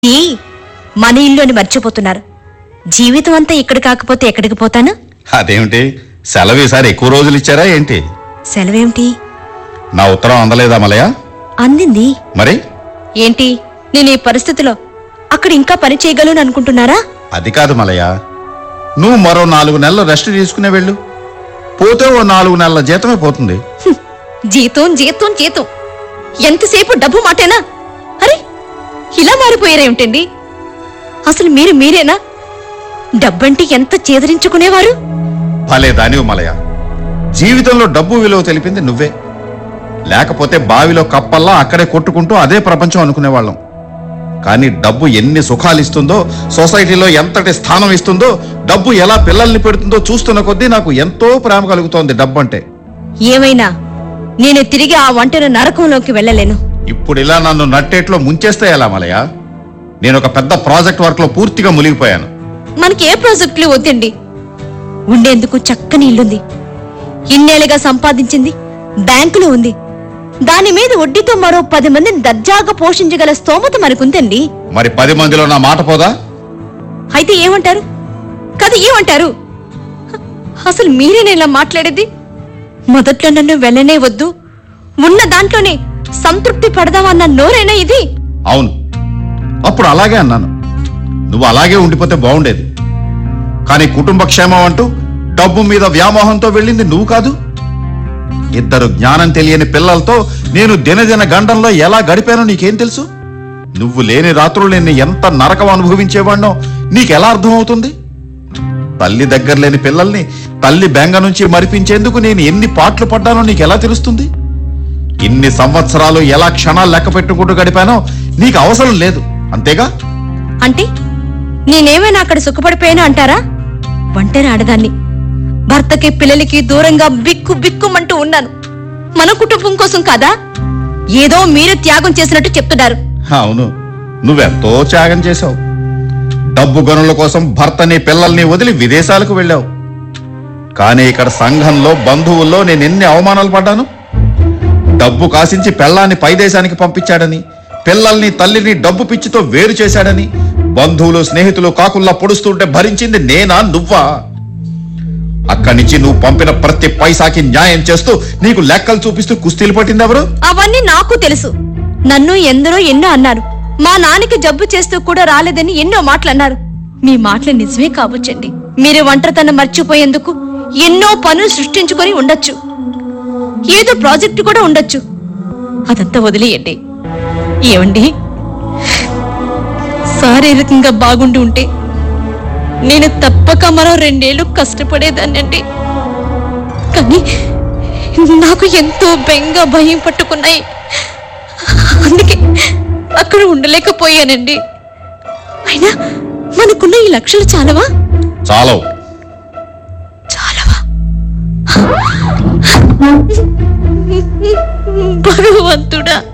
ఈ మన ఇల్లు అని మర్చిపోతున్నారు జీవితం అంతా ఇక్కడ కాకపోతే ఎక్కడికి పోతాను అదేమిటి సెలవు ఈసారి ఎక్కువ రోజులు ఇచ్చారా ఏంటి సెలవేమిటి నా ఉత్తరం అందలేదా మలయ అందింది మరి ఏంటి నేను ఈ పరిస్థితిలో అక్కడ ఇంకా పని చేయగలను అనుకుంటున్నారా అది కాదు మలయ నువ్వు మరో నాలుగు నెలలు రెస్ట్ తీసుకునే వెళ్ళు పోతే ఓ నాలుగు నెలల జీతమే పోతుంది హ్మ్. జీతం జీతం జీతం ఎంతసేపు డబ్బు మాటేనా అరే ఇలా మారిపోయారేమిటండి అసలు మీరు మీరేనా డబ్బంటే ఎంత చేదరించుకునేవారు భలే దానివి మలయ జీవితంలో డబ్బు విలువ తెలిపింది నువ్వే లేకపోతే బావిలో కప్పల్లా అక్కడే కొట్టుకుంటూ అదే ప్రపంచం అనుకునేవాళ్ళం కానీ డబ్బు ఎన్ని సుఖాలు ఇస్తుందో సొసైటీలో ఎంతటి స్థానం ఇస్తుందో డబ్బు ఎలా పిల్లల్ని పెడుతుందో చూస్తున్న కొద్దీ నాకు ఎంతో ప్రేమ కలుగుతోంది డబ్బు అంటే ఏమైనా నేను తిరిగి ఆ వంటను నరకంలోకి వెళ్ళలేను ఇప్పుడు ఇలా నన్ను నట్టేట్లో ముంచేస్తే ఎలా మలయ నేను ఒక పెద్ద ప్రాజెక్ట్ వర్క్ లో పూర్తిగా మునిగిపోయాను మనకి ఏ ప్రాజెక్టులు వద్దండి ఉండేందుకు చక్కని ఇల్లుంది ఇన్నేళ్ళుగా సంపాదించింది బ్యాంకులో ఉంది దాని మీద వడ్డీతో మరో పది మందిని దర్జాగా పోషించగల స్తోమత మనకుందండి మరి పది మందిలో నా మాట పోదా అయితే ఏమంటారు కదా ఏమంటారు హ, అసలు మీరేనా ఇలా మాట్లాడేది మొదట్లో నన్ను వెళ్ళనే వద్దు ఉన్న దాంట్లోనే సంతృప్తి పడదామన్న నోరేనా ఇది అవును అప్పుడు అలాగే అన్నాను నువ్వు అలాగే ఉండిపోతే బాగుండేది కానీ కుటుంబ క్షేమం అంటూ డబ్బు మీద వ్యామోహంతో వెళ్ళింది నువ్వు కాదు ఇద్దరు జ్ఞానం తెలియని పిల్లలతో నేను దినదిన గండంలో ఎలా గడిపానో నీకేం తెలుసు నువ్వు లేని రాత్రులు నేను ఎంత నరకం అనుభవించేవాడినో నీకెలా అర్థమవుతుంది తల్లి దగ్గర లేని పిల్లల్ని తల్లి బెంగ నుంచి మరిపించేందుకు నేను ఎన్ని పాటలు పడ్డానో నీకెలా తెలుస్తుంది ఇన్ని సంవత్సరాలు ఎలా క్షణాలు లెక్క పెట్టుకుంటూ గడిపానో నీకు అవసరం లేదు అంతేగా అంటే నేనేమైనా అక్కడ సుఖపడిపోయాను అంటారా ఒంటరి ఆడదాన్ని భర్తకి పిల్లలకి దూరంగా బిక్కు బిక్కుమంటూ ఉన్నాను మన కుటుంబం కోసం కాదా ఏదో మీరు త్యాగం చేసినట్టు చెప్తున్నారు అవును నువ్వెంతో త్యాగం చేశావు డబ్బు గనుల కోసం భర్తని పిల్లల్ని వదిలి విదేశాలకు వెళ్ళావు కానీ ఇక్కడ సంఘంలో బంధువుల్లో నేను ఎన్ని అవమానాలు పడ్డాను డబ్బు కాసించి పెళ్ళాన్ని పై దేశానికి పంపించాడని పిల్లల్ని తల్లిని డబ్బు పిచ్చితో వేరు చేశాడని బంధువులు స్నేహితులు కాకుల్లా పొడుస్తుంటే భరించింది నేనా నువ్వా అక్కడి నుంచి నువ్వు పంపిన ప్రతి పైసాకి న్యాయం చేస్తూ నీకు లెక్కలు చూపిస్తూ కుస్తీలు పట్టింది ఎవరు అవన్నీ నాకు తెలుసు నన్ను ఎందరో ఎన్నో అన్నారు మా నాన్నకి జబ్బు చేస్తూ కూడా రాలేదని ఎన్నో మాటలు అన్నారు మీ మాటలు నిజమే కావచ్చండి మీరు ఒంటరితనం మర్చిపోయేందుకు ఎన్నో పనులు సృష్టించుకొని ఉండొచ్చు ఏదో ప్రాజెక్టు కూడా ఉండొచ్చు అదంతా వదిలేయండి ఏమండి శారీరకంగా బాగుండి ఉంటే నేను తప్పక మరో రెండేళ్లు కష్టపడేదాన్నండి కానీ నాకు ఎంతో బెంగ భయం పట్టుకున్నాయి అందుకే అక్కడ ఉండలేకపోయానండి అయినా మనకున్న ఈ లక్షలు చాలవా చాలవు చాలవా భగవంతుడా